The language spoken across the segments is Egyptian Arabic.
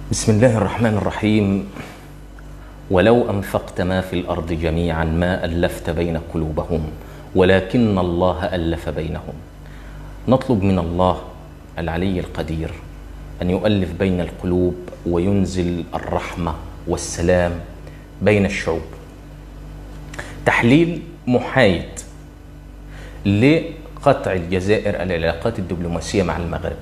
بسم الله الرحمن الرحيم ولو انفقت ما في الارض جميعا ما الفت بين قلوبهم ولكن الله الف بينهم نطلب من الله العلي القدير ان يؤلف بين القلوب وينزل الرحمه والسلام بين الشعوب تحليل محايد لقطع الجزائر العلاقات الدبلوماسيه مع المغرب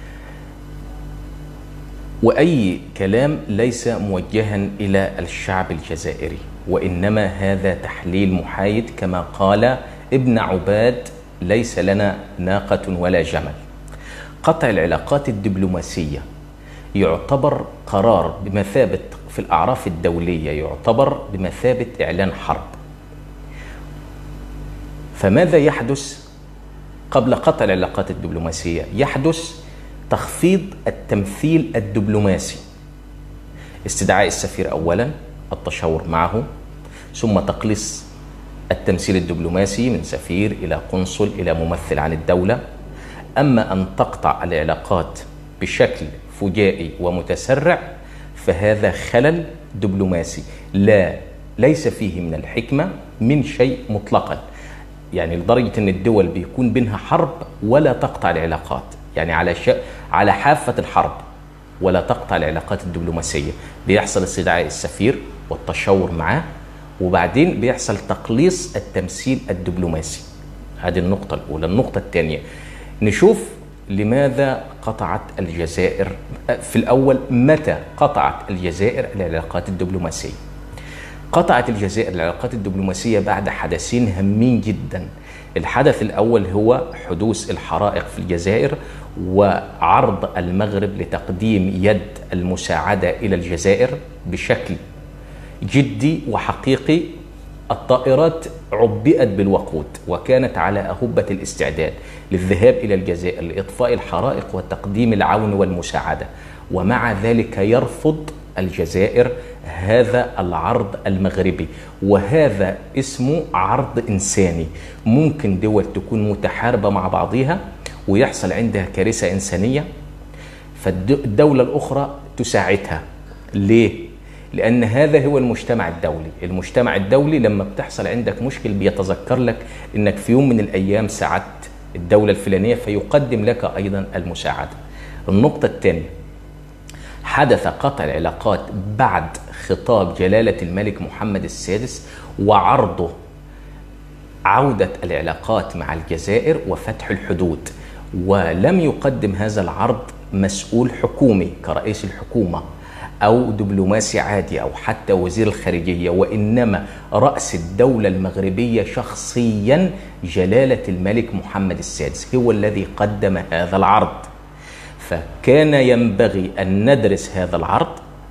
واي كلام ليس موجها الى الشعب الجزائري وانما هذا تحليل محايد كما قال ابن عباد ليس لنا ناقه ولا جمل قطع العلاقات الدبلوماسيه يعتبر قرار بمثابه في الاعراف الدوليه يعتبر بمثابه اعلان حرب فماذا يحدث قبل قطع العلاقات الدبلوماسيه يحدث تخفيض التمثيل الدبلوماسي استدعاء السفير اولا التشاور معه ثم تقليص التمثيل الدبلوماسي من سفير الى قنصل الى ممثل عن الدوله اما ان تقطع العلاقات بشكل فجائي ومتسرع فهذا خلل دبلوماسي لا ليس فيه من الحكمه من شيء مطلقا يعني لدرجه ان الدول بيكون بينها حرب ولا تقطع العلاقات يعني على ش... على حافه الحرب ولا تقطع العلاقات الدبلوماسيه بيحصل استدعاء السفير والتشاور معاه وبعدين بيحصل تقليص التمثيل الدبلوماسي هذه النقطه الاولى النقطه الثانيه نشوف لماذا قطعت الجزائر في الاول متى قطعت الجزائر العلاقات الدبلوماسيه قطعت الجزائر العلاقات الدبلوماسيه بعد حدثين هامين جدا الحدث الاول هو حدوث الحرائق في الجزائر وعرض المغرب لتقديم يد المساعده الى الجزائر بشكل جدي وحقيقي الطائرات عبئت بالوقود وكانت على اهبه الاستعداد للذهاب الى الجزائر لاطفاء الحرائق وتقديم العون والمساعده ومع ذلك يرفض الجزائر هذا العرض المغربي وهذا اسمه عرض انساني ممكن دول تكون متحاربه مع بعضها ويحصل عندها كارثه انسانيه فالدوله الاخرى تساعدها ليه لان هذا هو المجتمع الدولي المجتمع الدولي لما بتحصل عندك مشكل بيتذكر لك انك في يوم من الايام ساعدت الدوله الفلانيه فيقدم لك ايضا المساعده النقطه الثانيه حدث قطع العلاقات بعد خطاب جلاله الملك محمد السادس وعرضه عوده العلاقات مع الجزائر وفتح الحدود ولم يقدم هذا العرض مسؤول حكومي كرئيس الحكومه او دبلوماسي عادي او حتى وزير الخارجيه وانما راس الدوله المغربيه شخصيا جلاله الملك محمد السادس هو الذي قدم هذا العرض فكان ينبغي ان ندرس هذا العرض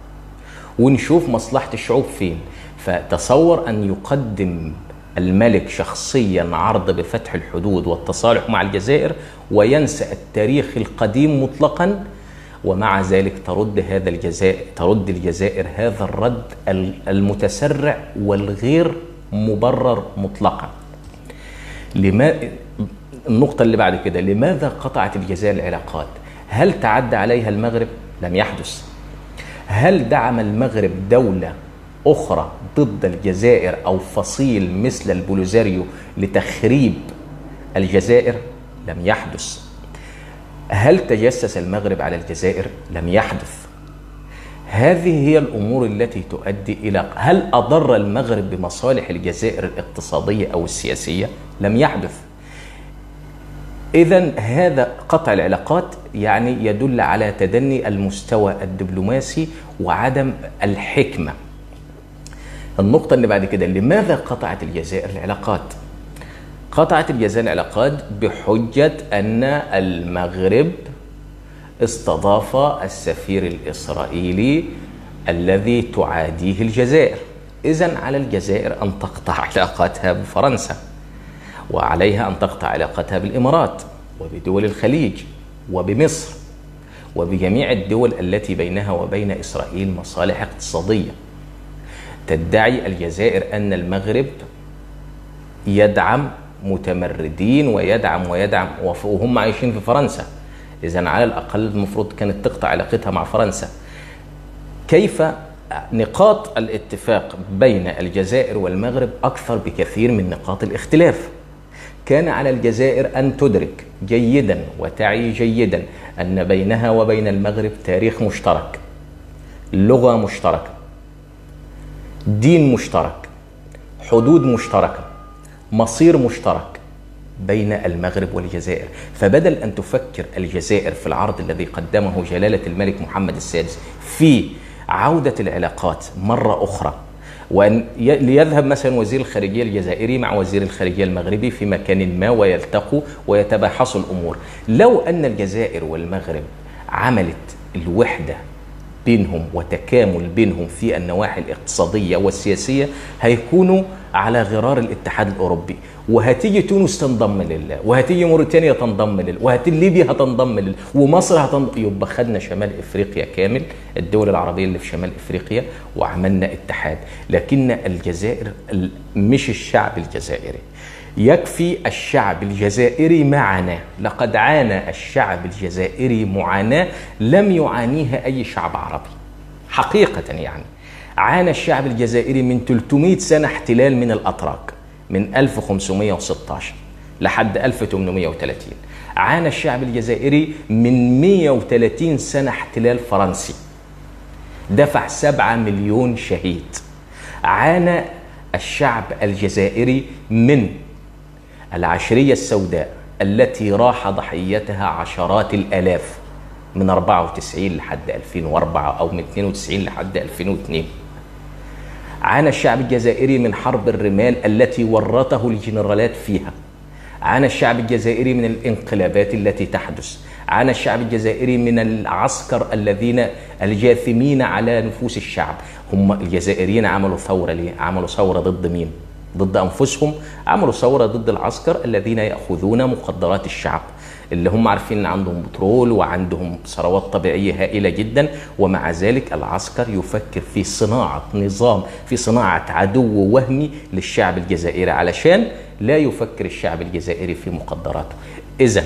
ونشوف مصلحه الشعوب فين فتصور ان يقدم الملك شخصيا عرض بفتح الحدود والتصالح مع الجزائر وينسى التاريخ القديم مطلقا ومع ذلك ترد هذا الجزائر ترد الجزائر هذا الرد المتسرع والغير مبرر مطلقا لما النقطة اللي بعد كده لماذا قطعت الجزائر العلاقات؟ هل تعدى عليها المغرب؟ لم يحدث. هل دعم المغرب دولة أخرى ضد الجزائر أو فصيل مثل البوليزاريو لتخريب الجزائر؟ لم يحدث. هل تجسس المغرب على الجزائر؟ لم يحدث. هذه هي الامور التي تؤدي الى هل اضر المغرب بمصالح الجزائر الاقتصاديه او السياسيه؟ لم يحدث. اذا هذا قطع العلاقات يعني يدل على تدني المستوى الدبلوماسي وعدم الحكمه. النقطه اللي بعد كده لماذا قطعت الجزائر العلاقات؟ قطعت الجزائر العلاقات بحجة أن المغرب استضاف السفير الإسرائيلي الذي تعاديه الجزائر إذا على الجزائر أن تقطع علاقاتها بفرنسا وعليها أن تقطع علاقتها بالإمارات وبدول الخليج وبمصر وبجميع الدول التي بينها وبين إسرائيل مصالح اقتصادية تدعي الجزائر أن المغرب يدعم متمردين ويدعم ويدعم وهم عايشين في فرنسا اذا على الاقل المفروض كانت تقطع علاقتها مع فرنسا كيف نقاط الاتفاق بين الجزائر والمغرب اكثر بكثير من نقاط الاختلاف كان على الجزائر ان تدرك جيدا وتعي جيدا ان بينها وبين المغرب تاريخ مشترك لغه مشتركه دين مشترك حدود مشتركه مصير مشترك بين المغرب والجزائر فبدل ان تفكر الجزائر في العرض الذي قدمه جلاله الملك محمد السادس في عوده العلاقات مره اخرى وان ليذهب مثلا وزير الخارجيه الجزائري مع وزير الخارجيه المغربي في مكان ما ويلتقوا ويتباحثوا الامور لو ان الجزائر والمغرب عملت الوحده بينهم وتكامل بينهم في النواحي الاقتصاديه والسياسيه هيكونوا على غرار الاتحاد الاوروبي وهتيجي تونس تنضم لله وهتيجي موريتانيا تنضم لله وهتيجي ليبيا هتنضم لله ومصر هتنضم يبقى خدنا شمال افريقيا كامل الدول العربيه اللي في شمال افريقيا وعملنا اتحاد لكن الجزائر مش الشعب الجزائري يكفي الشعب الجزائري معنا لقد عانى الشعب الجزائري معاناه لم يعانيها اي شعب عربي حقيقه يعني عانى الشعب الجزائري من 300 سنه احتلال من الاتراك من 1516 لحد 1830 عانى الشعب الجزائري من 130 سنة احتلال فرنسي دفع 7 مليون شهيد عانى الشعب الجزائري من العشرية السوداء التي راح ضحيتها عشرات الآلاف من 94 لحد 2004 أو من 92 لحد 2002 عانى الشعب الجزائري من حرب الرمال التي ورطه الجنرالات فيها عانى الشعب الجزائري من الانقلابات التي تحدث عانى الشعب الجزائري من العسكر الذين الجاثمين على نفوس الشعب هم الجزائريين عملوا ثورة ليه؟ عملوا ثورة ضد مين؟ ضد أنفسهم عملوا ثورة ضد العسكر الذين يأخذون مقدرات الشعب اللي هم عارفين ان عندهم بترول وعندهم ثروات طبيعيه هائله جدا ومع ذلك العسكر يفكر في صناعه نظام في صناعه عدو وهمي للشعب الجزائري علشان لا يفكر الشعب الجزائري في مقدراته اذا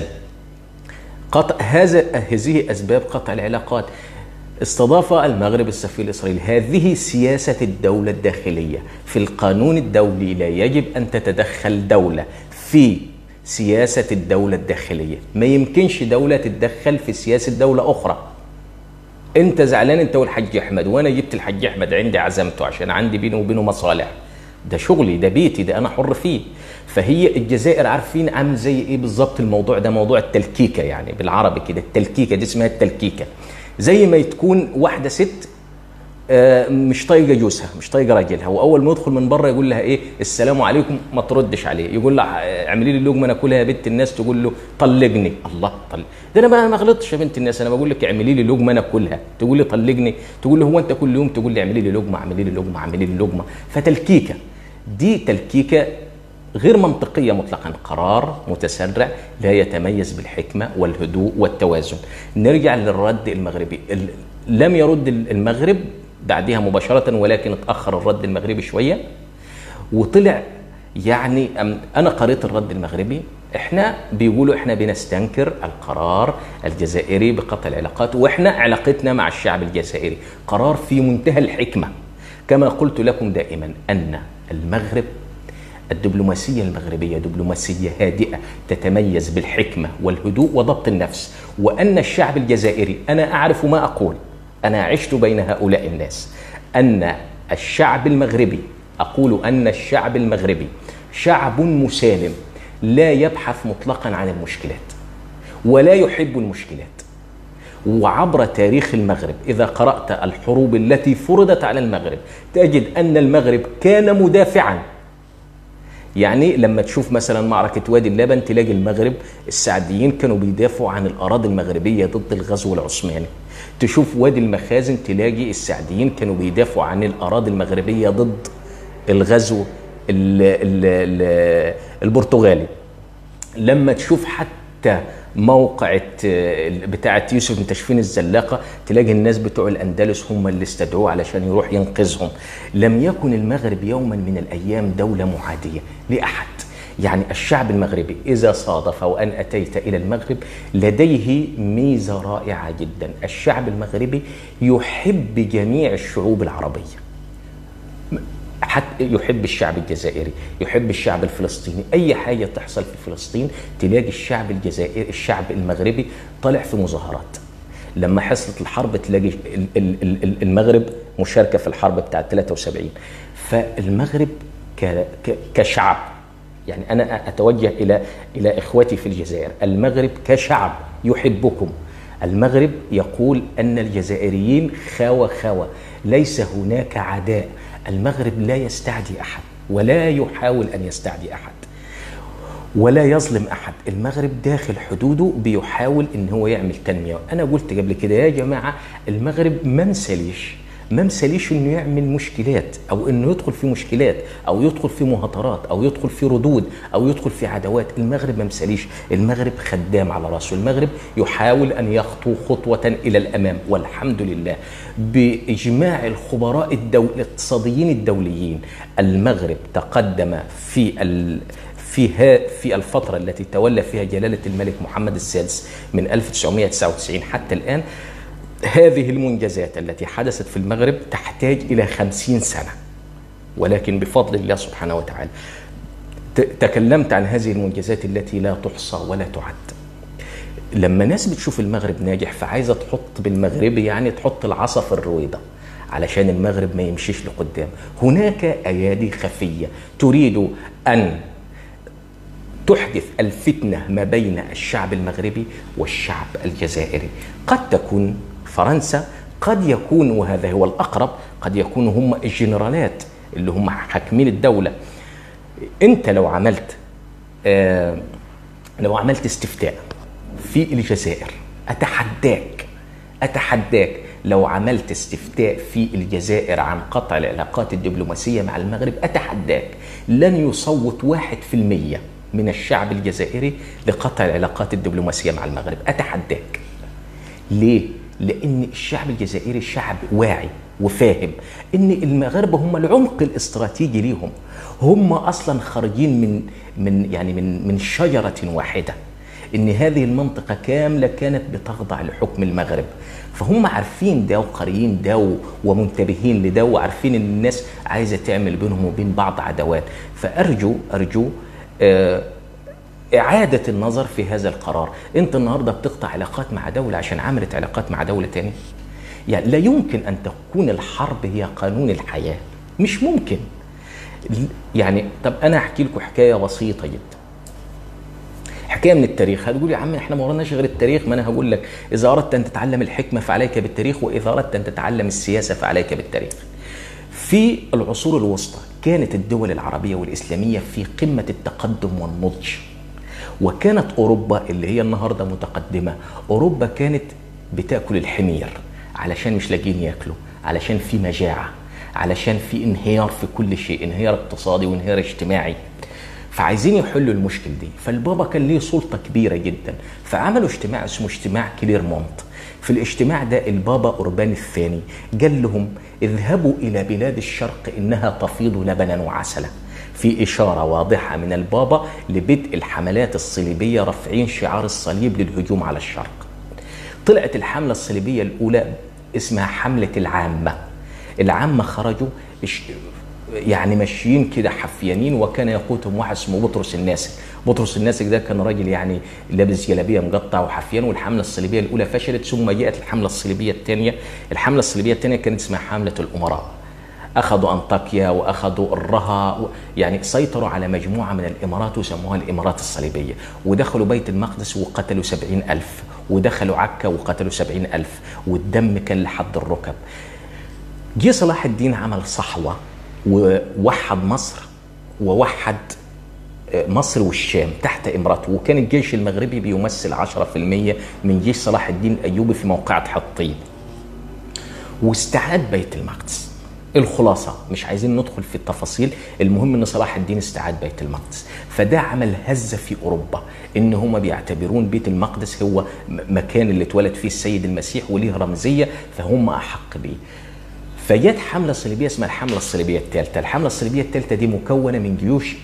قطع هذا هذه اسباب قطع العلاقات استضاف المغرب السفير الاسرائيلي هذه سياسه الدوله الداخليه في القانون الدولي لا يجب ان تتدخل دوله في سياسة الدولة الداخلية ما يمكنش دولة تتدخل في سياسة دولة أخرى أنت زعلان أنت والحاج أحمد وأنا جبت الحاج أحمد عندي عزمته عشان عندي بينه وبينه مصالح ده شغلي ده بيتي ده أنا حر فيه فهي الجزائر عارفين عامل زي إيه بالظبط الموضوع ده موضوع التلكيكة يعني بالعربي كده التلكيكة دي اسمها التلكيكة زي ما تكون واحدة ست مش طايقه جوزها مش طايقه راجلها واول ما يدخل من بره يقول لها ايه السلام عليكم ما تردش عليه يقول لها اعملي لي لقمه ناكلها يا بنت الناس تقول له طلقني الله طلق ده انا بقى ما غلطتش يا بنت الناس انا بقول لك اعملي لي لقمه ناكلها تقول لي طلقني تقول له هو انت كل يوم تقول لي اعملي لي لقمه اعملي لي لقمه اعملي لي لقمه فتلكيكه دي تلكيكه غير منطقية مطلقا قرار متسرع لا يتميز بالحكمة والهدوء والتوازن نرجع للرد المغربي لم يرد المغرب بعدها مباشرة ولكن اتأخر الرد المغربي شوية وطلع يعني أنا قريت الرد المغربي احنا بيقولوا احنا بنستنكر القرار الجزائري بقطع العلاقات واحنا علاقتنا مع الشعب الجزائري قرار في منتهى الحكمة كما قلت لكم دائما أن المغرب الدبلوماسية المغربية دبلوماسية هادئة تتميز بالحكمة والهدوء وضبط النفس وأن الشعب الجزائري أنا أعرف ما أقول أنا عشت بين هؤلاء الناس أن الشعب المغربي أقول أن الشعب المغربي شعب مسالم لا يبحث مطلقا عن المشكلات ولا يحب المشكلات وعبر تاريخ المغرب إذا قرأت الحروب التي فرضت على المغرب تجد أن المغرب كان مدافعا يعني لما تشوف مثلا معركة وادي اللبن تلاقي المغرب السعديين كانوا بيدافعوا عن الأراضي المغربية ضد الغزو العثماني تشوف وادي المخازن تلاقي السعديين كانوا بيدافعوا عن الأراضي المغربية ضد الغزو ال ال ال البرتغالي لما تشوف حتى موقع بتاعة يوسف بن تشفين الزلاقة تلاقي الناس بتوع الأندلس هم اللي استدعوه علشان يروح ينقذهم لم يكن المغرب يوما من الأيام دولة معادية لأحد يعني الشعب المغربي إذا صادف وأن أتيت إلى المغرب لديه ميزة رائعة جدا الشعب المغربي يحب جميع الشعوب العربية حتى يحب الشعب الجزائري يحب الشعب الفلسطيني اي حاجه تحصل في فلسطين تلاقي الشعب الجزائري الشعب المغربي طالع في مظاهرات لما حصلت الحرب تلاقي المغرب مشاركه في الحرب بتاعه 73 فالمغرب كشعب يعني انا اتوجه الى الى اخوتي في الجزائر المغرب كشعب يحبكم المغرب يقول ان الجزائريين خاوه خاوه ليس هناك عداء المغرب لا يستعدي احد ولا يحاول ان يستعدي احد ولا يظلم احد المغرب داخل حدوده بيحاول ان هو يعمل تنميه انا قلت قبل كده يا جماعه المغرب ما مسليش ما مسليش انه يعمل مشكلات او انه يدخل في مشكلات او يدخل في مهاترات او يدخل في ردود او يدخل في عداوات المغرب ما مسليش المغرب خدام على راسه المغرب يحاول ان يخطو خطوه الى الامام والحمد لله باجماع الخبراء الدول الاقتصاديين الدوليين المغرب تقدم في ال في في الفترة التي تولى فيها جلالة الملك محمد السادس من 1999 حتى الآن هذه المنجزات التي حدثت في المغرب تحتاج إلى خمسين سنة ولكن بفضل الله سبحانه وتعالى تكلمت عن هذه المنجزات التي لا تحصى ولا تعد لما ناس بتشوف المغرب ناجح فعايزة تحط بالمغربي يعني تحط العصا في الرويضة علشان المغرب ما يمشيش لقدام هناك أيادي خفية تريد أن تحدث الفتنة ما بين الشعب المغربي والشعب الجزائري قد تكون فرنسا قد يكون وهذا هو الأقرب قد يكونوا هم الجنرالات اللي هم حاكمين الدولة أنت لو عملت آه لو عملت استفتاء في الجزائر أتحداك أتحداك لو عملت استفتاء في الجزائر عن قطع العلاقات الدبلوماسية مع المغرب أتحداك لن يصوت واحد في المية من الشعب الجزائري لقطع العلاقات الدبلوماسية مع المغرب أتحداك ليه؟ لان الشعب الجزائري شعب واعي وفاهم ان المغاربه هم العمق الاستراتيجي ليهم هم اصلا خارجين من من يعني من من شجره واحده ان هذه المنطقه كامله كانت بتخضع لحكم المغرب فهم عارفين ده وقاريين ده ومنتبهين لده وعارفين ان الناس عايزه تعمل بينهم وبين بعض عداوات فارجو ارجو آه إعادة النظر في هذا القرار أنت النهاردة بتقطع علاقات مع دولة عشان عملت علاقات مع دولة تانية يعني لا يمكن أن تكون الحرب هي قانون الحياة مش ممكن يعني طب أنا أحكي لكم حكاية بسيطة جدا حكايه من التاريخ هتقول يا عم احنا ما وراناش غير التاريخ ما انا هقول لك اذا اردت ان تتعلم الحكمه فعليك بالتاريخ واذا اردت ان تتعلم السياسه فعليك بالتاريخ في العصور الوسطى كانت الدول العربيه والاسلاميه في قمه التقدم والنضج وكانت اوروبا اللي هي النهارده متقدمه اوروبا كانت بتاكل الحمير علشان مش لاقيين ياكلوا علشان في مجاعه علشان في انهيار في كل شيء انهيار اقتصادي وانهيار اجتماعي فعايزين يحلوا المشكل دي فالبابا كان ليه سلطه كبيره جدا فعملوا اجتماع اسمه اجتماع كليرمونت في الاجتماع ده البابا أوربان الثاني قال لهم اذهبوا إلى بلاد الشرق إنها تفيض لبنا وعسلا في إشارة واضحة من البابا لبدء الحملات الصليبية رافعين شعار الصليب للهجوم على الشرق طلعت الحملة الصليبية الأولى اسمها حملة العامة العامة خرجوا يعني ماشيين كده حفيانين وكان يقودهم واحد اسمه بطرس الناسك بطرس الناسك ده كان راجل يعني لابس جلابيه مقطع وحفيان والحمله الصليبيه الاولى فشلت ثم جاءت الحمله الصليبيه الثانيه الحمله الصليبيه الثانيه كانت اسمها حمله الامراء اخذوا انطاكيا واخذوا الرها يعني سيطروا على مجموعه من الامارات وسموها الامارات الصليبيه ودخلوا بيت المقدس وقتلوا سبعين ألف ودخلوا عكا وقتلوا سبعين ألف والدم كان لحد الركب جه صلاح الدين عمل صحوه ووحد مصر ووحد مصر والشام تحت امرته وكان الجيش المغربي بيمثل 10% من جيش صلاح الدين الايوبي في موقعة حطين واستعاد بيت المقدس الخلاصه مش عايزين ندخل في التفاصيل المهم ان صلاح الدين استعاد بيت المقدس فده عمل هزه في اوروبا ان هم بيعتبرون بيت المقدس هو مكان اللي اتولد فيه السيد المسيح وليه رمزيه فهم احق بيه فجت حملة صليبية اسمها الحملة الصليبية الثالثة الحملة الصليبية الثالثة دي مكونة من جيوش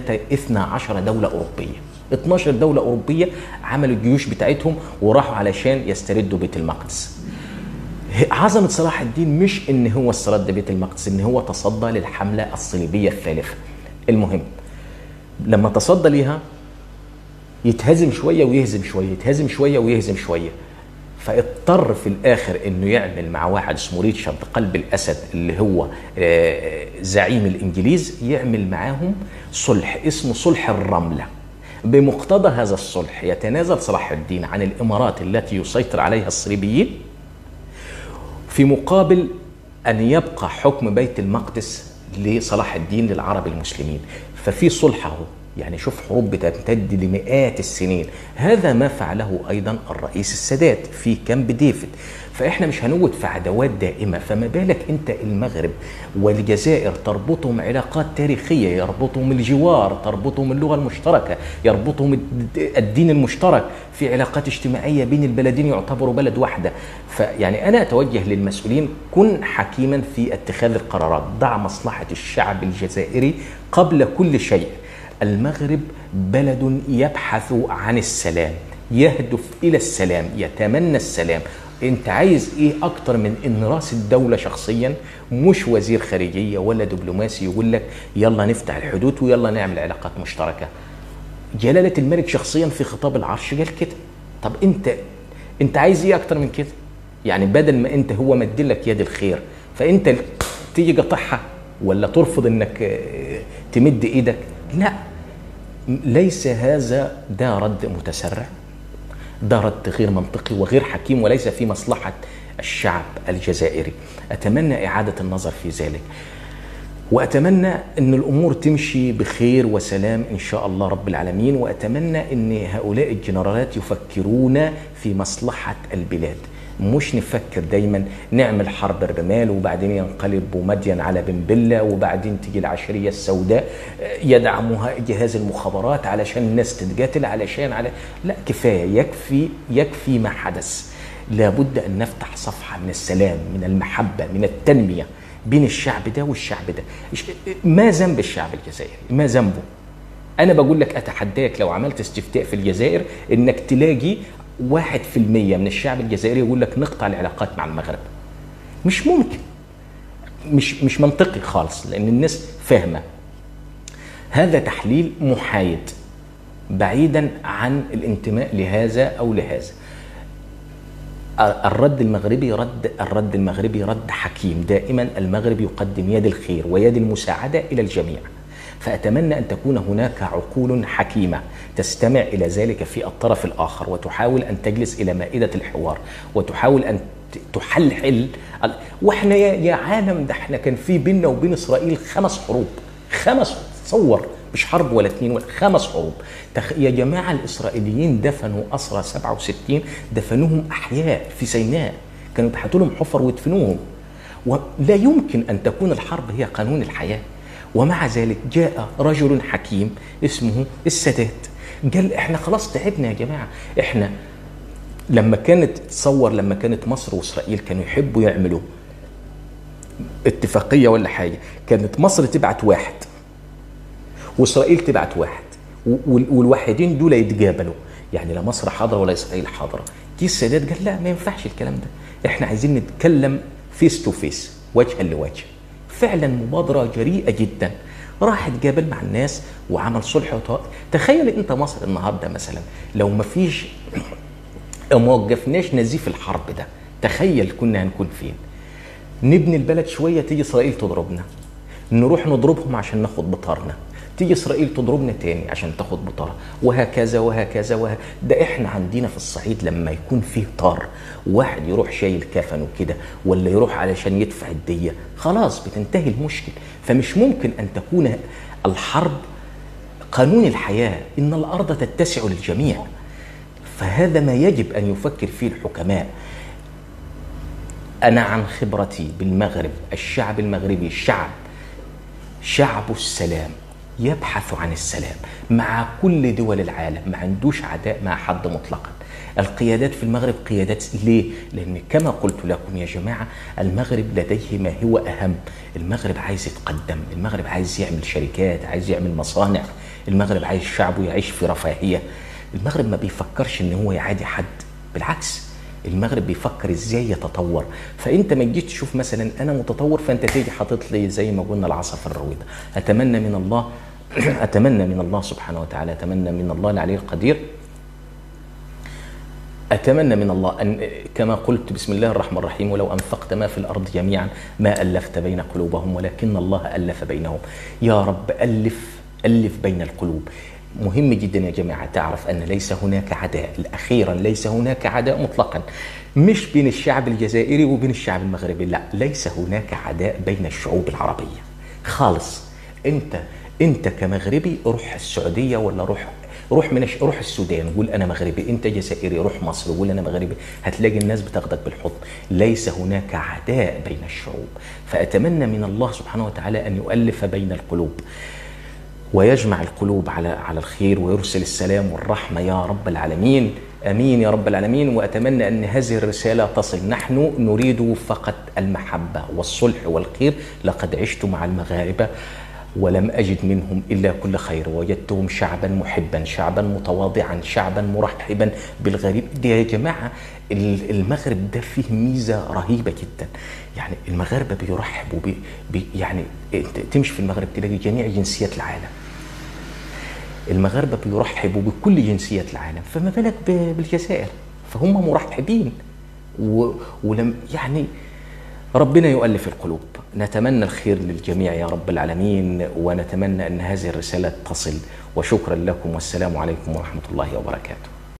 12 دولة أوروبية 12 دولة أوروبية عملوا الجيوش بتاعتهم وراحوا علشان يستردوا بيت المقدس عظمة صلاح الدين مش ان هو استرد بيت المقدس ان هو تصدى للحملة الصليبية الثالثة المهم لما تصدى ليها يتهزم شوية ويهزم شوية يتهزم شوية ويهزم شوية فاضطر في الاخر انه يعمل مع واحد اسمه ريتشارد قلب الاسد اللي هو زعيم الانجليز يعمل معاهم صلح اسمه صلح الرمله بمقتضى هذا الصلح يتنازل صلاح الدين عن الامارات التي يسيطر عليها الصليبيين في مقابل ان يبقى حكم بيت المقدس لصلاح الدين للعرب المسلمين ففي صلح اهو يعني شوف حروب بتمتد لمئات السنين هذا ما فعله ايضا الرئيس السادات في كامب ديفيد فاحنا مش هنقعد في عداوات دائمه فما بالك انت المغرب والجزائر تربطهم علاقات تاريخيه يربطهم الجوار تربطهم اللغه المشتركه يربطهم الدين المشترك في علاقات اجتماعيه بين البلدين يعتبروا بلد واحده فيعني انا اتوجه للمسؤولين كن حكيما في اتخاذ القرارات ضع مصلحه الشعب الجزائري قبل كل شيء المغرب بلد يبحث عن السلام يهدف الى السلام يتمنى السلام انت عايز ايه اكتر من ان راس الدوله شخصيا مش وزير خارجيه ولا دبلوماسي يقول لك يلا نفتح الحدود ويلا نعمل علاقات مشتركه جلاله الملك شخصيا في خطاب العرش قال كده طب انت انت عايز ايه اكتر من كده يعني بدل ما انت هو مدلك يد الخير فانت تيجي قطعها ولا ترفض انك تمد ايدك لا ليس هذا ده رد متسرع ده رد غير منطقي وغير حكيم وليس في مصلحة الشعب الجزائري أتمنى إعادة النظر في ذلك وأتمنى أن الأمور تمشي بخير وسلام إن شاء الله رب العالمين وأتمنى أن هؤلاء الجنرالات يفكرون في مصلحة البلاد مش نفكر دايما نعمل حرب الرمال وبعدين ينقلب مدين على بنبلة وبعدين تيجي العشرية السوداء يدعمها جهاز المخابرات علشان الناس تتقاتل علشان على لا كفاية يكفي يكفي ما حدث لابد أن نفتح صفحة من السلام من المحبة من التنمية بين الشعب ده والشعب ده ما ذنب الشعب الجزائري ما ذنبه أنا بقول لك أتحداك لو عملت استفتاء في الجزائر إنك تلاقي واحد في المية من الشعب الجزائري يقول لك نقطع العلاقات مع المغرب مش ممكن مش مش منطقي خالص لان الناس فاهمه هذا تحليل محايد بعيدا عن الانتماء لهذا او لهذا الرد المغربي رد الرد المغربي رد حكيم دائما المغرب يقدم يد الخير ويد المساعده الى الجميع فأتمنى أن تكون هناك عقول حكيمة تستمع إلى ذلك في الطرف الآخر وتحاول أن تجلس إلى مائدة الحوار وتحاول أن تحلحل واحنا يا عالم ده احنا كان في بيننا وبين اسرائيل خمس حروب خمس تصور مش حرب ولا اتنين ولا خمس حروب تخ... يا جماعه الاسرائيليين دفنوا اسرى 67 دفنوهم احياء في سيناء كانوا يبحثوا لهم حفر ويدفنوهم ولا يمكن ان تكون الحرب هي قانون الحياه ومع ذلك جاء رجل حكيم اسمه السادات قال احنا خلاص تعبنا يا جماعه احنا لما كانت تصور لما كانت مصر واسرائيل كانوا يحبوا يعملوا اتفاقيه ولا حاجه كانت مصر تبعت واحد واسرائيل تبعت واحد والواحدين دول يتقابلوا يعني لا مصر حاضره ولا اسرائيل حاضره جه السادات قال لا ما ينفعش الكلام ده احنا عايزين نتكلم فيس تو فيس وجها لوجه فعلا مبادره جريئه جدا راح اتقابل مع الناس وعمل صلح وطاق. تخيل انت مصر النهارده مثلا لو ما فيش ما وقفناش نزيف الحرب ده تخيل كنا هنكون فين نبني البلد شويه تيجي اسرائيل تضربنا نروح نضربهم عشان ناخد بطارنا تيجي اسرائيل تضربنا تاني عشان تاخد بطاره وهكذا وهكذا وه... ده احنا عندنا في الصعيد لما يكون فيه طار واحد يروح شايل كفن وكده ولا يروح علشان يدفع الديه خلاص بتنتهي المشكل فمش ممكن ان تكون الحرب قانون الحياه ان الارض تتسع للجميع فهذا ما يجب ان يفكر فيه الحكماء انا عن خبرتي بالمغرب الشعب المغربي شعب شعب السلام يبحث عن السلام مع كل دول العالم ما عندوش عداء مع حد مطلقا القيادات في المغرب قيادات ليه؟ لأن كما قلت لكم يا جماعة المغرب لديه ما هو أهم المغرب عايز يتقدم المغرب عايز يعمل شركات عايز يعمل مصانع المغرب عايز شعبه يعيش في رفاهية المغرب ما بيفكرش ان هو يعادي حد بالعكس المغرب بيفكر ازاي يتطور فانت ما تجيش تشوف مثلا انا متطور فانت تيجي حاطط لي زي ما قلنا العصا في الرويضه اتمنى من الله اتمنى من الله سبحانه وتعالى اتمنى من الله العلي القدير أتمنى من الله أن كما قلت بسم الله الرحمن الرحيم ولو أنفقت ما في الأرض جميعا ما ألفت بين قلوبهم ولكن الله ألف بينهم يا رب ألف ألف بين القلوب مهم جدا يا جماعة تعرف أن ليس هناك عداء أخيرا ليس هناك عداء مطلقا مش بين الشعب الجزائري وبين الشعب المغربي لا ليس هناك عداء بين الشعوب العربية خالص أنت أنت كمغربي روح السعودية ولا روح روح من روح السودان قول انا مغربي انت جزائري روح مصر قول انا مغربي هتلاقي الناس بتاخدك بالحضن ليس هناك عداء بين الشعوب فاتمنى من الله سبحانه وتعالى ان يؤلف بين القلوب ويجمع القلوب على على الخير ويرسل السلام والرحمه يا رب العالمين امين يا رب العالمين واتمنى ان هذه الرساله تصل نحن نريد فقط المحبه والصلح والخير لقد عشت مع المغاربه ولم أجد منهم إلا كل خير وجدتهم شعبا محبا شعبا متواضعا شعبا مرحبا بالغريب دي يا جماعة المغرب ده فيه ميزة رهيبة جدا يعني المغاربة بيرحبوا بي بي يعني تمشي في المغرب تلاقي جميع جنسيات العالم المغاربة بيرحبوا بكل جنسيات العالم فما بالك بالجزائر فهم مرحبين ولم يعني ربنا يؤلف القلوب نتمنى الخير للجميع يا رب العالمين ونتمنى ان هذه الرساله تصل وشكرا لكم والسلام عليكم ورحمه الله وبركاته